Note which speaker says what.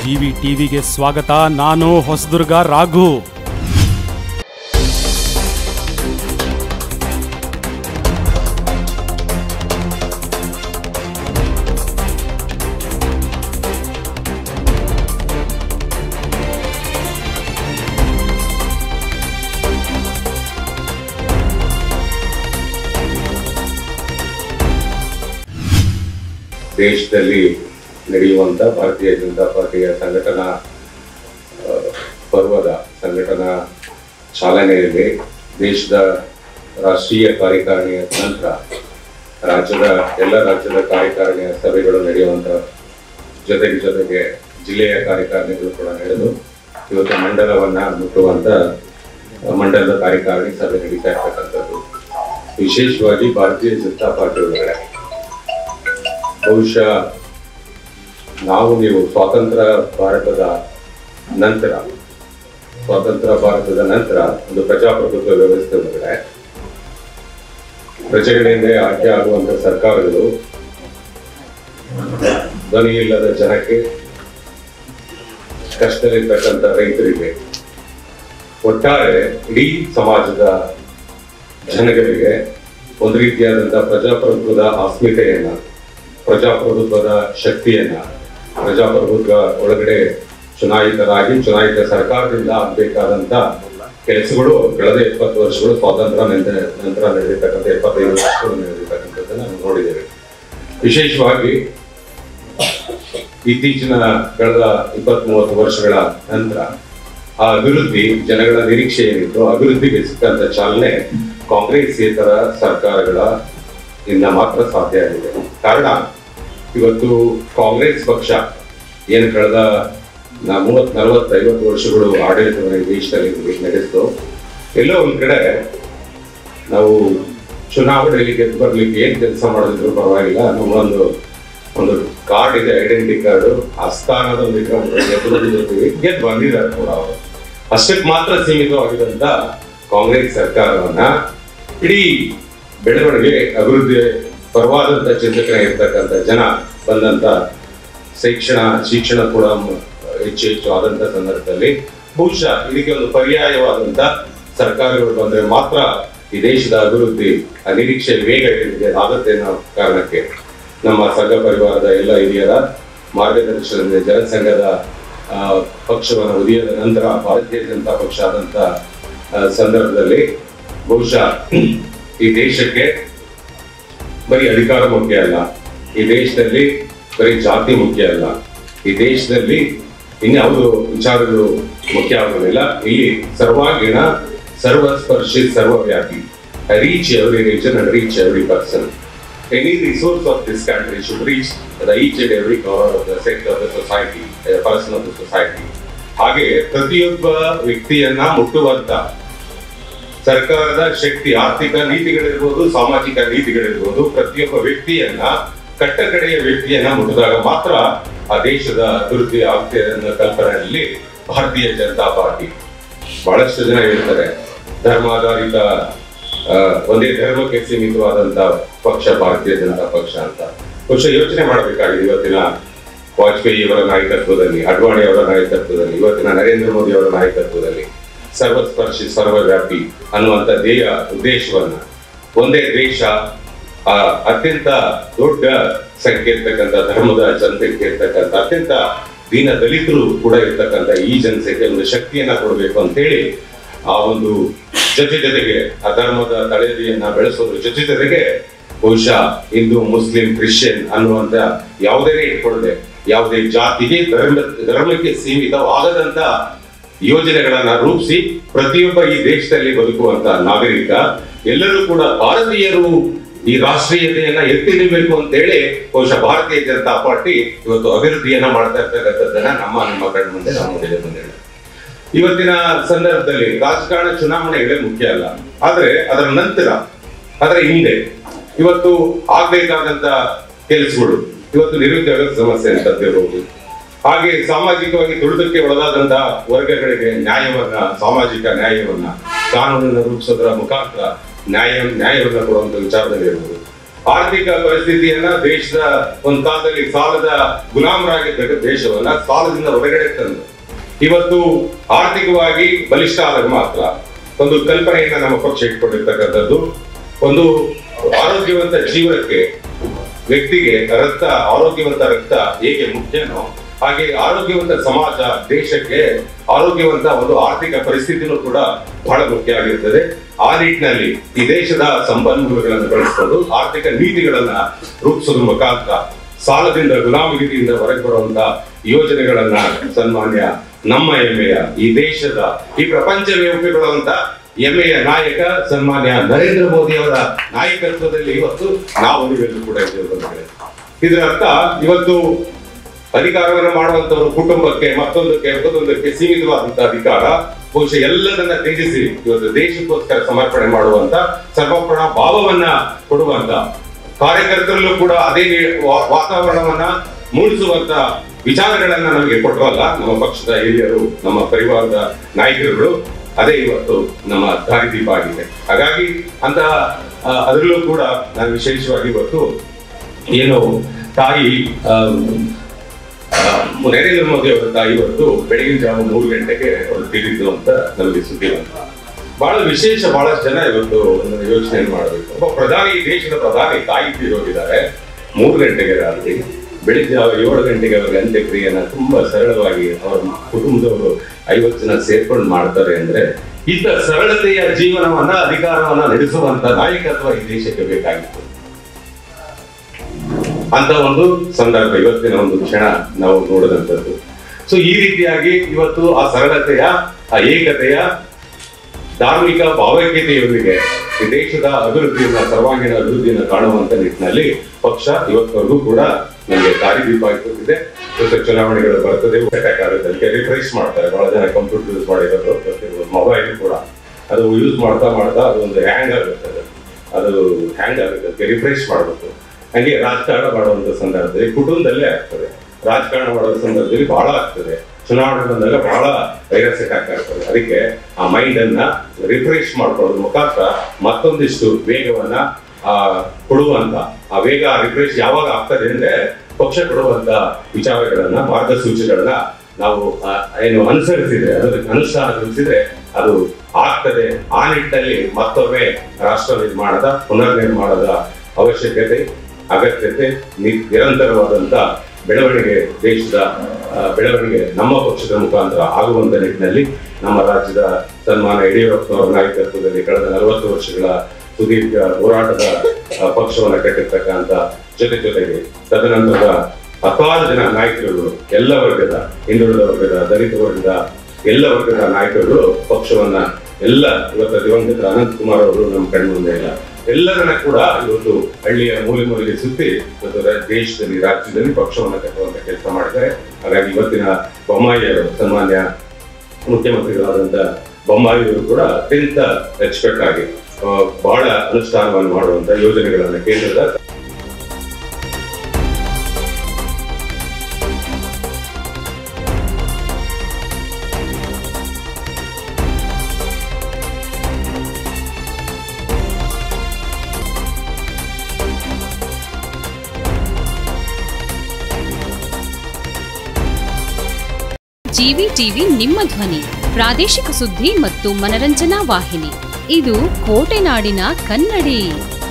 Speaker 1: GV ಟಿವಿಗೆ ಸ್ವಾಗತ ನಾನು ಹೊಸದುರ್ಗ ರಾಘು
Speaker 2: ದೇಶದಲ್ಲಿ ನಡೆಯುವಂತ ಭಾರತೀಯ ಜನತಾ ಪಾರ್ಟಿಯ ಸಂಘಟನಾ ಆ, ಪರ್ವದ ಸಂಘಟನಾ ಚಾಲನೆಯಲ್ಲಿ ದೇಶದ ರಾಷ್ಟ್ರೀಯ ಕಾರ್ಯಕಾರಿಣಿಯ ನಂತರ ರಾಜ್ಯದ ಎಲ್ಲ ರಾಜ್ಯದ ಕಾರ್ಯಕಾರಿಣಿಯ ಸಭೆಗಳು ನಡೆಯುವಂತ ಜೊತೆಗೆ ಜೊತೆಗೆ ಜಿಲ್ಲೆಯ ಕಾರ್ಯಕಾರಿಣಿಗಳು ಕೂಡ ನಡೆದು ಇವತ್ತು ಮಂಡಲವನ್ನ ಮುಟ್ಟುವಂತ ಮಂಡಲದ ಕಾರ್ಯಕಾರಿಣಿ ಸಭೆ ನಡೀತಾ ಇರ್ತಕ್ಕಂಥದ್ದು ವಿಶೇಷವಾಗಿ ಭಾರತೀಯ ಜನತಾ ಪಾರ್ಟಿ ಒಳಗಡೆ ಬಹುಶಃ ನಾವು ನೀವು ಸ್ವಾತಂತ್ರ್ಯ ಭಾರತದ ನಂತರ ಸ್ವಾತಂತ್ರ್ಯ ಭಾರತದ ನಂತರ ಒಂದು ಪ್ರಜಾಪ್ರಭುತ್ವ ವ್ಯವಸ್ಥೆ ಒಳಗಡೆ ಪ್ರಜೆಗಳಿಂದ ಆಯ್ಕೆ ಆಗುವಂತ ಸರ್ಕಾರಗಳು ಧ್ವನಿ ಇಲ್ಲದ ಜನಕ್ಕೆ ಕಷ್ಟದಲ್ಲಿರ್ತಕ್ಕಂಥ ರೈತರಿಗೆ ಒಟ್ಟಾರೆ ಇಡೀ ಸಮಾಜದ ಜನಗಳಿಗೆ ಒಂದು ರೀತಿಯಾದಂತಹ ಪ್ರಜಾಪ್ರಭುತ್ವದ ಅಸ್ಮಿತೆಯನ್ನ ಪ್ರಜಾಪ್ರಭುತ್ವದ ಶಕ್ತಿಯನ್ನ ಪ್ರಜಾಪ್ರಭುತ್ವ ಒಳಗಡೆ ಚುನಾಯಿತರಾಗಿ ಚುನಾಯಿತ ಸರ್ಕಾರದಿಂದ ಆಗ್ಬೇಕಾದಂತ ಕೆಲಸಗಳು ಕಳೆದ ಎಪ್ಪತ್ತು ವರ್ಷಗಳು ಸ್ವಾತಂತ್ರ್ಯ ನಂತರ ನಂತರ ನಡೆದಿರ್ತಕ್ಕಂಥ ಎಪ್ಪತ್ತೈದು ವರ್ಷಗಳು ನಡೆದಿರ್ತಕ್ಕಂಥದ್ದನ್ನ ನಾವು ನೋಡಿದ್ದೇವೆ ವಿಶೇಷವಾಗಿ ಇತ್ತೀಚಿನ ಕಳೆದ ಇಪ್ಪತ್ತ್ ಮೂವತ್ತು ವರ್ಷಗಳ ನಂತರ ಆ ಅಭಿವೃದ್ಧಿ ಜನಗಳ ನಿರೀಕ್ಷೆ ಏನಿತ್ತು ಅಭಿವೃದ್ಧಿಗೆ ಸಿಕ್ಕಂತ ಚಾಲನೆ ಕಾಂಗ್ರೆಸ್ಸೇತರ ಸರ್ಕಾರಗಳ ಇಂದ ಮಾತ್ರ ಸಾಧ್ಯ ಆಗಿದೆ ಕಾರಣ ಇವತ್ತು ಕಾಂಗ್ರೆಸ್ ಪಕ್ಷ ಏನು ಕಳೆದ ನಾ ಮೂವತ್ ನಲವತ್ತು ಐವತ್ತು ವರ್ಷಗಳು ಆಡಳಿತವನ್ನು ಈ ದೇಶದಲ್ಲಿ ನಡೆಸಿತು ಎಲ್ಲೋ ಒಂದ್ ಕಡೆ ನಾವು ಚುನಾವಣೆಯಲ್ಲಿ ಗೆದ್ದು ಬರ್ಲಿಕ್ಕೆ ಏನ್ ಕೆಲಸ ಮಾಡಿದ್ರು ಪರವಾಗಿಲ್ಲ ನಮ್ಮೊಂದು ಒಂದು ಕಾರ್ಡ್ ಇದೆ ಐಡೆಂಟಿ ಕಾರ್ಡ್ ಆ ಸ್ಥಾನದೊಂದಿಗೆ ನಾವು ಗೆದ್ದು ಬಂದಿರ್ತೀವಿ ಗೆದ್ದು ಬಂದಿದ್ದಾರೆ ಕೂಡ ಅವರು ಅಷ್ಟಕ್ಕೆ ಮಾತ್ರ ಸೀಮಿತವಾಗಿದಂತ ಕಾಂಗ್ರೆಸ್ ಸರ್ಕಾರವನ್ನ ಇಡೀ ಬೆಳವಣಿಗೆ ಅಭಿವೃದ್ಧಿ ಪರವಾದಂತ ಚಿಂತಕನ ಇರ್ತಕ್ಕಂಥ ಜನ ಬಂದಂತ ಶಿಕ್ಷಣ ಶಿಕ್ಷಣ ಕೂಡ ಮ- ಹೆಚ್ಚು ಹೆಚ್ಚು ಆದಂತ ಸಂದರ್ಭದಲ್ಲಿ ಬಹುಶಃ ಇದಕ್ಕೆ ಒಂದು ಪರ್ಯಾಯವಾದಂತ ಸರ್ಕಾರಗಳು ಬಂದ್ರೆ ಮಾತ್ರ ಈ ದೇಶದ ಅಭಿವೃದ್ಧಿ ಆ ನಿರೀಕ್ಷೆ ವೇಗ ಏನಿದೆ ಆಗುತ್ತೆ ಅನ್ನೋ ಕಾರಣಕ್ಕೆ ನಮ್ಮ ಸಂಘ ಪರಿವಾರದ ಎಲ್ಲ ಹಿರಿಯರ ಮಾರ್ಗದರ್ಶನದಿಂದ ಜನಸಂಘದ ಆ, ಪಕ್ಷವನ್ನು ಉದಯದ ನಂತರ ಭಾರತೀಯ ಜನತಾ ಪಕ್ಷ ಆದಂತ ಆ, ಸಂದರ್ಭದಲ್ಲಿ ಬಹುಶಃ ಈ ದೇಶಕ್ಕೆ ಬರೀ ಅಧಿಕಾರ ಮುಖ್ಯ ಅಲ್ಲ ಈ ದೇಶದಲ್ಲಿ ಬರೀ ಜಾತಿ ಮುಖ್ಯ ಅಲ್ಲ ಈ ದೇಶದಲ್ಲಿ ಇನ್ಯಾವುದು ವಿಚಾರಗಳು ಮುಖ್ಯ ಆಗೋದಿಲ್ಲ ಇಲ್ಲಿ ಸರ್ವಾಂಗೀಣ ಸರ್ವಸ್ಪರ್ಶಿ ಸರ್ವವ್ಯಾಪಿ reach every region and reach every person any resource of this country should reach the each and every corner of the sector of the society person of the society ಹಾಗೆ ಪ್ರತಿಯೊಬ್ಬ ವ್ಯಕ್ತಿಯನ್ನ ಮುಟ್ಟುವಂತ ಸರ್ಕಾರದ ಶಕ್ತಿ ಆರ್ಥಿಕ ನೀತಿಗಳಿರ್ಬೋದು ಸಾಮಾಜಿಕ ನೀತಿಗಳಿರ್ಬೋದು ಪ್ರತಿಯೊಬ್ಬ ವ್ಯಕ್ತಿಯನ್ನ ಕಟ್ಟಕಡೆಯ ವ್ಯಕ್ತಿಯನ್ನ ಮುಟ್ಟಿದಾಗ ಮಾತ್ರ ಆ ದೇಶದ ಅಭಿವೃದ್ಧಿ ಆಗ್ತದೆ ಅನ್ನೋ ಕಲ್ಪನೆಯಲ್ಲಿ ಭಾರತೀಯ ಜನತಾ ಪಾರ್ಟಿ ಬಹಳಷ್ಟು ಜನ ಹೇಳ್ತಾರೆ ಧರ್ಮಾಧಾರಿತ ಆ, ಒಂದೇ ಧರ್ಮಕ್ಕೆ ಸೀಮಿತವಾದಂತ ಪಕ್ಷ ಭಾರತೀಯ ಜನತಾ ಪಕ್ಷ ಅಂತ ಬಹುಶಃ ಯೋಚನೆ ಮಾಡಬೇಕಾಗಿದೆ ಇವತ್ತಿನ ವಾಜಪೇಯಿ ಅವರ ನಾಯಕತ್ವದಲ್ಲಿ ಅಡ್ವಾಣಿ ಅವರ ನಾಯಕತ್ವದಲ್ಲಿ ಇವತ್ತಿನ ನರೇಂದ್ರ ಮೋದಿ ಅವರ ನಾಯಕತ್ವದಲ್ಲಿ ಸರ್ವಸ್ಪರ್ಶಿ ಸರ್ವವ್ಯಾಪಿ ಅನ್ನುವಂತ ಧ್ಯೇಯ ಉದ್ದೇಶವನ್ನ ಒಂದೇ ದೇಶ ಆ ಅತ್ಯಂತ ದೊಡ್ಡ ಸಂಖ್ಯೆ ಇರ್ತಕ್ಕಂಥ ಧರ್ಮದ ಜನಸಂಖ್ಯೆ ಇರ್ತಕ್ಕಂಥ ಅತ್ಯಂತ ದೀನ ದಲಿತರು ಕೂಡ ಇರ್ತಕ್ಕಂಥ ಈ ಜನಸಂಖ್ಯೆ ಒಂದು ಶಕ್ತಿಯನ್ನ ಕೊಡಬೇಕು ಅಂತ ಹೇಳಿ ಆ ಒಂದು ಜೊತೆ ಜೊತೆಗೆ ಆ ಧರ್ಮದ ತಳೆದಿಯನ್ನ ಬೆಳೆಸೋದ್ರ ಜೊತೆ ಜೊತೆಗೆ ಬಹುಶಃ ಹಿಂದೂ ಮುಸ್ಲಿಂ ಕ್ರಿಶ್ಚಿಯನ್ ಅನ್ನುವಂತ ಯಾವುದೇ ಇಟ್ಕೊಳ್ಳದೆ ಯಾವುದೇ ಜಾತಿಗೆ ಧರ್ಮ ಧರ್ಮಕ್ಕೆ ಸೀಮಿತವಾಗದಂತ ಯೋಜನೆಗಳನ್ನ ರೂಪಿಸಿ ಪ್ರತಿಯೊಬ್ಬ ಈ ದೇಶದಲ್ಲಿ ಬದುಕುವಂತ ನಾಗರಿಕ ಎಲ್ಲರೂ ಕೂಡ ಭಾರತೀಯರು ಈ ರಾಷ್ಟ್ರೀಯತೆಯನ್ನ ಎತ್ತಿ ಹಿಡಿಬೇಕು ಅಂತ ಹೇಳಿ ಬಹುಶಃ ಭಾರತೀಯ ಜನತಾ ಪಾರ್ಟಿ ಇವತ್ತು ಅಭಿವೃದ್ಧಿಯನ್ನ ಮಾಡ್ತಾ ಇರ್ತಕ್ಕಂಥದ್ದನ್ನ ನಮ್ಮ ನಿಮ್ಮ ಕಣ್ಣ ಮುಂದೆ ನಾವು ಮುಂದೆ ಬಂದಿಲ್ಲ ಇವತ್ತಿನ ಸಂದರ್ಭದಲ್ಲಿ ರಾಜಕಾರಣ ಚುನಾವಣೆಗಳೇ ಮುಖ್ಯ ಅಲ್ಲ ಆದ್ರೆ ಅದರ ನಂತರ ಅದರ ಹಿಂದೆ ಇವತ್ತು ಆಗ್ಬೇಕಾದಂತ ಕೆಲಸಗಳು ಇವತ್ತು ನಿರುದ್ಯೋಗದ ಸಮಸ್ಯೆ ಅಂತದ್ದಿರಬಹುದು ಹಾಗೆ ಸಾಮಾಜಿಕವಾಗಿ ದುಡಿದಕ್ಕೆ ಒಳಗಾದಂತಹ ವರ್ಗಗಳಿಗೆ ನ್ಯಾಯವನ್ನ ಸಾಮಾಜಿಕ ನ್ಯಾಯವನ್ನ ಕಾನೂನನ್ನು ರೂಪಿಸೋದ್ರ ಮುಖಾಂತರ ನ್ಯಾಯ ನ್ಯಾಯವನ್ನ ಕೊಡುವಂತ ವಿಚಾರದಲ್ಲಿ ಇರ್ಬೋದು ಆರ್ಥಿಕ ಪರಿಸ್ಥಿತಿಯನ್ನ ದೇಶದ ಒಂದು ಕಾಲದಲ್ಲಿ ಸಾಲದ ಗುಲಾಮರಾಗಿದ್ದ ದೇಶವನ್ನ ಸಾಲದಿಂದ ಹೊರಗಡೆ ತಂದು ಇವತ್ತು ಆರ್ಥಿಕವಾಗಿ ಬಲಿಷ್ಠ ಆದಾಗ ಮಾತ್ರ ಒಂದು ಕಲ್ಪನೆಯನ್ನ ನಮ್ಮ ಪಕ್ಷ ಇಟ್ಕೊಂಡಿರ್ತಕ್ಕಂಥದ್ದು ಒಂದು ಆರೋಗ್ಯವಂತ ಜೀವನಕ್ಕೆ ವ್ಯಕ್ತಿಗೆ ರಕ್ತ ಆರೋಗ್ಯವಂತ ರಕ್ತ ಹೇಗೆ ಮುಖ್ಯನೋ ಹಾಗೆ ಆರೋಗ್ಯವಂತ ಸಮಾಜ ದೇಶಕ್ಕೆ ಆರೋಗ್ಯವಂತ ಒಂದು ಆರ್ಥಿಕ ಪರಿಸ್ಥಿತಿನೂ ಕೂಡ ಬಹಳ ಮುಖ್ಯ ಆಗಿರ್ತದೆ ಆ ನಿಟ್ಟಿನಲ್ಲಿ ಈ ದೇಶದ ಸಂಪನ್ಮೂಲಗಳನ್ನು ಬಳಸಿಕೊಂಡು ಆರ್ಥಿಕ ನೀತಿಗಳನ್ನ ರೂಪಿಸೋದ್ರ ಮುಖಾಂತರ ಸಾಲದಿಂದ ಗುಲಾಮಗಿರಿಯಿಂದ ಹೊರಗೆ ಬರುವಂತ ಯೋಜನೆಗಳನ್ನ ಸನ್ಮಾನ್ಯ ನಮ್ಮ ಹೆಮ್ಮೆಯ ಈ ದೇಶದ ಈ ಪ್ರಪಂಚವೇ ಒಪ್ಪಿಕೊಳ್ಳುವಂತ ಹೆಮ್ಮೆಯ ನಾಯಕ ಸನ್ಮಾನ್ಯ ನರೇಂದ್ರ ಮೋದಿ ಅವರ ನಾಯಕತ್ವದಲ್ಲಿ ಇವತ್ತು ನಾವು ನೀವೆಲ್ಲರೂ ಕೂಡ ಇದ್ದೇವೆ ಬಂಧುಗಳೇ. ಇದರ ಅರ್ಥ ಇವತ್ತು ಅಧಿಕಾರವನ್ನು ಮಾಡುವಂತವರು ಕುಟುಂಬಕ್ಕೆ ಮತ್ತೊಂದಕ್ಕೆ ಮತ್ತೊಂದಕ್ಕೆ ಸೀಮಿತವಾದಂತಹ ಅಧಿಕಾರ ಬಹುಶಃ ಎಲ್ಲದನ್ನ ತ್ಯಜಿಸಿ ಇವತ್ತು ದೇಶಕ್ಕೋಸ್ಕರ ಸಮರ್ಪಣೆ ಮಾಡುವಂತ ಸರ್ವಪಣ ಭಾವವನ್ನ ಕೊಡುವಂತ ಕಾರ್ಯಕರ್ತರಲ್ಲೂ ಕೂಡ ಅದೇ ನೀ- ವಾ- ವಾತಾವರಣವನ್ನ ಮೂಡಿಸುವಂತ ವಿಚಾರಗಳನ್ನ ನಮಗೆ ಕೊಟ್ಟರಲ್ಲ ನಮ್ಮ ಪಕ್ಷದ ಹಿರಿಯರು ನಮ್ಮ ಪರಿವಾರದ ನಾಯಕರುಗಳು ಅದೇ ಇವತ್ತು ನಮ್ಮ ದಾರಿದೀಪ ಆಗಿದೆ ಹಾಗಾಗಿ ಅಂತ ಆ, ಅದರಲ್ಲೂ ಕೂಡ ನಾನು ವಿಶೇಷವಾಗಿ ಇವತ್ತು ಏನು ತಾಯಿ ಆ, ಆ, ನರೇಂದ್ರ ಮೋದಿ ಅವರ ತಾಯಿ ಇವತ್ತು ಬೆಳಗಿನ ಜಾವ ಮೂರು ಗಂಟೆಗೆ ಅವರು ತೀರಿದ್ದು ಅಂತ ನಮಗೆ ಸುದ್ದಿ ಬಂತು ಬಹಳ ವಿಶೇಷ ಬಹಳಷ್ಟು ಜನ ಇವತ್ತು ಒಂದು ಯೋಚನೆ ಮಾಡಬೇಕು ಒಬ್ಬ ಪ್ರಧಾನಿ ಈ ದೇಶದ ಪ್ರಧಾನಿ ತಾಯಿ ತೀರೋಗಿದ್ದಾರೆ ಮೂರು ಗಂಟೆಗೆ ರಾತ್ರಿ ಬೆಳಿಗ್ಗೆ ಜಾವ ಏಳು ಗಂಟೆಗೆ ಅವರಿಗೆ ಅಂತ್ಯಕ್ರಿಯೆಯನ್ನ ತುಂಬಾ ಸರಳವಾಗಿ ಅವರ ಕುಟುಂಬದವರು ಐವತ್ತು ಜನ ಸೇರ್ಕೊಂಡು ಮಾಡ್ತಾರೆ ಅಂದ್ರೆ ಇಂಥ ಸರಳತೆಯ ಜೀವನವನ್ನ ಅಧಿಕಾರವನ್ನ ನಡೆಸುವಂತ ನಾಯಕತ್ವ ಈ ದೇಶಕ್ಕೆ ಬೇಕಾಗಿತ್ತು ಅಂತ ಒಂದು ಸಂದರ್ಭ ಇವತ್ತಿನ ಒಂದು ಕ್ಷಣ ನಾವು ನೋಡಿದಂಥದ್ದು ಸೊ ಈ ರೀತಿಯಾಗಿ ಇವತ್ತು ಆ ಸರಳತೆಯ ಆ ಏಕತೆಯ ಧಾರ್ಮಿಕ ಭಾವೈಕ್ಯತೆಯೊಂದಿಗೆ ಈ ದೇಶದ ಅಭಿವೃದ್ಧಿಯನ್ನ ಸರ್ವಾಂಗೀಣ ಅಭಿವೃದ್ಧಿಯನ್ನು ಕಾಣುವಂತ ನಿಟ್ಟಿನಲ್ಲಿ ಪಕ್ಷ ಇವತ್ತವರೆಗೂ ಕೂಡ ನಮಗೆ ದಾರಿದೀಪ ಆಗಿಬಿಟ್ಟಿದೆ ಜೊತೆ ಚುನಾವಣೆಗಳು ಬರ್ತದೆ ಅಟ್ಯಾಕ್ ಆಗುತ್ತೆ ಅದಕ್ಕೆ ರಿಫ್ರೆಶ್ ಮಾಡ್ತಾರೆ ಬಹಳ ಜನ ಕಂಪ್ಯೂಟರ್ ಯೂಸ್ ಮಾಡಿರೋದು ಮೊಬೈಲ್ ಕೂಡ ಅದು ಯೂಸ್ ಮಾಡ್ತಾ ಮಾಡ್ತಾ ಅದೊಂದು ಹ್ಯಾಂಗ್ ಆಗುತ್ತೆ ಅದು. ಅದು ಹ್ಯಾಂಗ್ ಆಗುತ್ತೆ ಅದಕ್ಕೆ ರಿಫ್ರೆಶ್ ಮಾಡಬೇಕು ಹಂಗೆ ರಾಜಕಾರಣ ಮಾಡುವಂತ ಸಂದರ್ಭದಲ್ಲಿ ಕುಟುಂಬದಲ್ಲೇ ಆಗ್ತದೆ ರಾಜಕಾರಣ ಮಾಡುವ ಸಂದರ್ಭದಲ್ಲಿ ಬಹಳ ಆಗ್ತದೆ ಚುನಾವಣೆ ಬಂದಾಗ ಬಹಳ ವೈರಸ್ ಅಟ್ಯಾಕ್ ಆಗ್ತದೆ ಅದಕ್ಕೆ ಆ ಮೈಂಡ್ ಅನ್ನ ರಿಫ್ರೆಶ್ ಮಾಡ್ಕೊಳ್ಳೋದ್ರ ಮುಖಾಂತರ ಮತ್ತೊಂದಿಷ್ಟು ವೇಗವನ್ನ ಆ ಕೊಡುವಂತ ಆ ವೇಗ ರಿಫ್ರೆಶ್ ಯಾವಾಗ ಆಗ್ತದೆ ಅಂದ್ರೆ ಪಕ್ಷ ಕೊಡುವಂತ ವಿಚಾರಗಳನ್ನ ಮಾರ್ಗಸೂಚಿಗಳನ್ನ ನಾವು ಆ, ಏನು ಅನುಸರಿಸಿದ್ರೆ ಅದಕ್ಕೆ ಅನುಷ್ಠಾನಗೊಳಿಸಿದ್ರೆ ಅದು ಆಗ್ತದೆ ಆ ನಿಟ್ಟಿನಲ್ಲಿ ಮತ್ತೊಮ್ಮೆ ರಾಷ್ಟ್ರ ನಿರ್ಮಾಣದ ಪುನರ್ ನಿರ್ಮಾಣದ ಅವಶ್ಯಕತೆ ಅಗತ್ಯತೆ ನಿ- ನಿರಂತರವಾದಂತ ಬೆಳವಣಿಗೆ ದೇಶದ ಆ, ಬೆಳವಣಿಗೆ ನಮ್ಮ ಪಕ್ಷದ ಮುಖಾಂತರ ಆಗುವಂತ ನಿಟ್ಟಿನಲ್ಲಿ ನಮ್ಮ ರಾಜ್ಯದ ಸನ್ಮಾನ ಯಡಿಯೂರಪ್ಪನವರ ನಾಯಕತ್ವದಲ್ಲಿ ಕಳೆದ ನಲವತ್ತು ವರ್ಷಗಳ ಸುದೀರ್ಘ ಹೋರಾಟದ ಆ, ಪಕ್ಷವನ್ನ ಕಟ್ಟಿರ್ತಕ್ಕಂಥ ಜೊತೆ ಜೊತೆಗೆ ತದನಂತರದ ಹತ್ತಾರು ಜನ ನಾಯಕರುಗಳು ಎಲ್ಲ ವರ್ಗದ ಹಿಂದುಳಿದ ವರ್ಗದ ದಲಿತ ವರ್ಗದ ಎಲ್ಲ ವರ್ಗದ ನಾಯಕರುಗಳು ಪಕ್ಷವನ್ನ ಎಲ್ಲ ಇವತ್ತು ದಿವಂಗತ ಅನಂತ್ ಕುಮಾರ್ ಅವರು ನಮ್ಮ ಕಣ್ಮುಂದೆ ಇಲ್ಲ ಎಲ್ಲರನ್ನ ಕೂಡ ಇವತ್ತು ಹಳ್ಳಿಯ ಮೂಲೆ ಮೂಲೆಗೆ ಸುತ್ತಿ ಇವತ್ತು ರ- ದೇಶದಲ್ಲಿ ರಾಜ್ಯದಲ್ಲಿ ಪಕ್ಷವನ್ನ ಕಟ್ಟುವಂತ ಕೆಲಸ ಮಾಡಿದ್ದಾರೆ ಹಾಗಾಗಿ ಇವತ್ತಿನ ಬೊಮ್ಮಾಯಿ ಅವರು ಸನ್ಮಾನ್ಯ ಮುಖ್ಯಮಂತ್ರಿಗಳಾದಂತ ಬೊಮ್ಮಾಯಿ ಅವರು ಕೂಡ ಅತ್ಯಂತ ಎಕ್ಸ್ಪರ್ಟ್ ಆಗಿ ಆ, ಬಹಳ ಅನುಷ್ಠಾನವನ್ನು ಮಾಡುವಂತ ಯೋಜನೆಗಳನ್ನ ಕೇಂದ್ರದ
Speaker 3: ಜಿವಿ ಟಿವಿ ನಿಮ್ಮ ಧ್ವನಿ ಪ್ರಾದೇಶಿಕ ಸುದ್ದಿ ಮತ್ತು ಮನರಂಜನಾ ವಾಹಿನಿ ಇದು ಕೋಟೆನಾಡಿನ ಕನ್ನಡಿ